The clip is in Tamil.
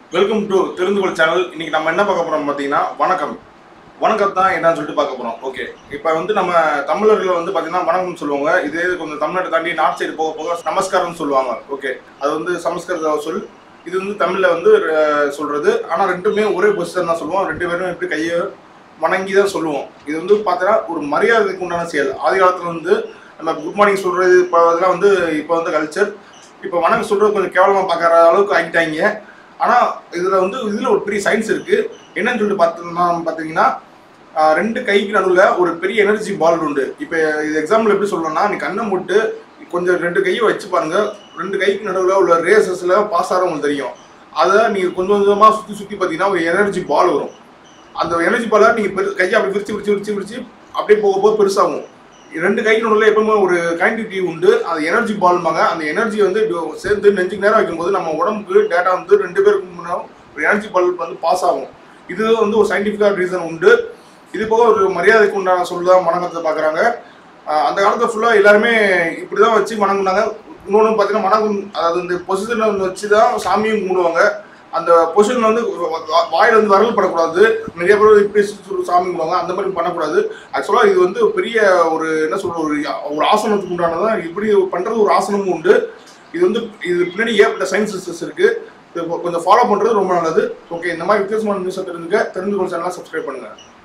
வெல்கம் டு தெரிந்துகொள் சேனல் இன்னைக்கு நம்ம என்ன பார்க்க போறோம் பார்த்தீங்கன்னா வணக்கம் வணக்கம் தான் என்னன்னு சொல்லிட்டு பார்க்க போறோம் ஓகே இப்போ வந்து நம்ம தமிழர்கள் வந்து பார்த்தீங்கன்னா வணக்கம் சொல்லுவாங்க இதே கொஞ்சம் தமிழ்நாட்டை தாண்டி நார்த் சைடு போக போக நமஸ்காரம்னு சொல்லுவாங்க ஓகே அது வந்து சமஸ்கிருத சொல் இது வந்து தமிழில் வந்து அஹ், சொல்றது ஆனால் ரெண்டுமே ஒரே பொசிஷன் தான் சொல்லுவோம் ரெண்டு பேரும் எப்படி கையை வணங்கி தான் சொல்லுவோம் இது வந்து பார்த்தீங்கன்னா ஒரு மரியாதைக்கு உண்டான செயல் ஆதி காலத்தில் வந்து நம்ம குட் மார்னிங் சொல்றது இப்போ அதெல்லாம் வந்து இப்போ வந்து கல்ச்சர் இப்போ வணக்கம் சொல்றது கொஞ்சம் கேவலமாக பார்க்குற அளவுக்கு ஆகிட்டாங்க ஆனால் இதில் வந்து இதில் ஒரு பெரிய சயின்ஸ் இருக்கு என்னன்னு சொல்லிட்டு பார்த்தோம்னா பார்த்தீங்கன்னா ஆஹ், ரெண்டு கைக்கு நடுவில் ஒரு பெரிய எனர்ஜி பால் உண்டு இப்போ இது எக்ஸாம்பிள் எப்படி சொல்லணும்னா நீ கண்ணை மூட்டு கொஞ்சம் ரெண்டு கையை வச்சு பாருங்க ரெண்டு கைக்கு நடுவில் உள்ள ரேசஸில் பாஸ் ஆகிற உங்களுக்கு தெரியும் அதை நீங்கள் கொஞ்சம் கொஞ்சமாக சுற்றி சுற்றி பார்த்தீங்கன்னா ஒரு எனர்ஜி பால் வரும் அந்த எனர்ஜி பாலை நீங்கள் பெரு கையை அப்படி விரிச்சு விரிச்சு விரிச்சு விரிச்சு அப்படியே போக போக பெருசாகும் ரெண்டு கைக்கு நடுவில் எப்பவுமே ஒரு கனெக்டிவிட்டி உண்டு அந்த எனர்ஜி பால்பாங்க அந்த எனர்ஜி வந்து இப்படி சேர்ந்து நெஞ்சுக்கு நேரம் வைக்கும்போது நம்ம உடம்புக்கு டேட்டா வந்து ரெண்டு பேருக்கு முன்னே ஒரு எனர்ஜி பால் வந்து பாஸ் ஆகும் இது வந்து ஒரு சயின்டிஃபிக்காக ரீசன் உண்டு இது போக ஒரு மரியாதைக்கு உண்டான சொல்லுதான் வணக்கத்தை பார்க்குறாங்க அந்த காலத்தில் ஃபுல்லாக எல்லாருமே இப்படி தான் வச்சு வணங்குனாங்க இன்னொன்று பார்த்தீங்கன்னா வணக்கம் அதாவது இந்த பொசிஷனை வச்சு தான் சாமியும் கும்பிடுவாங்க அந்த பொசிஷன் வந்து வா- வாயில வந்து வரல் படக்கூடாது நிறைய பேர் இப்படி சொல்லி சாமி கும்பிடுவாங்க அந்த மாதிரி பண்ணக்கூடாது ஆக்சுவலாக இது வந்து ஒரு பெரிய ஒரு என்ன சொல்ற ஒரு ஒரு ஆசனத்துக்கு உண்டானதான் இப்படி பண்றது ஒரு ஆசனமும் உண்டு இது வந்து இது பின்னாடி ஏற்பட்ட சயின்சஸ் இருக்கு இது கொஞ்சம் ஃபாலோ பண்றது ரொம்ப நல்லது ஓகே இந்த மாதிரி வித்தியாசமான நியூஸை தெரிஞ்சுக்க தெரிந்து கொள்ள சேனலை சப்ஸ்கிரைப் பண்ணுங்க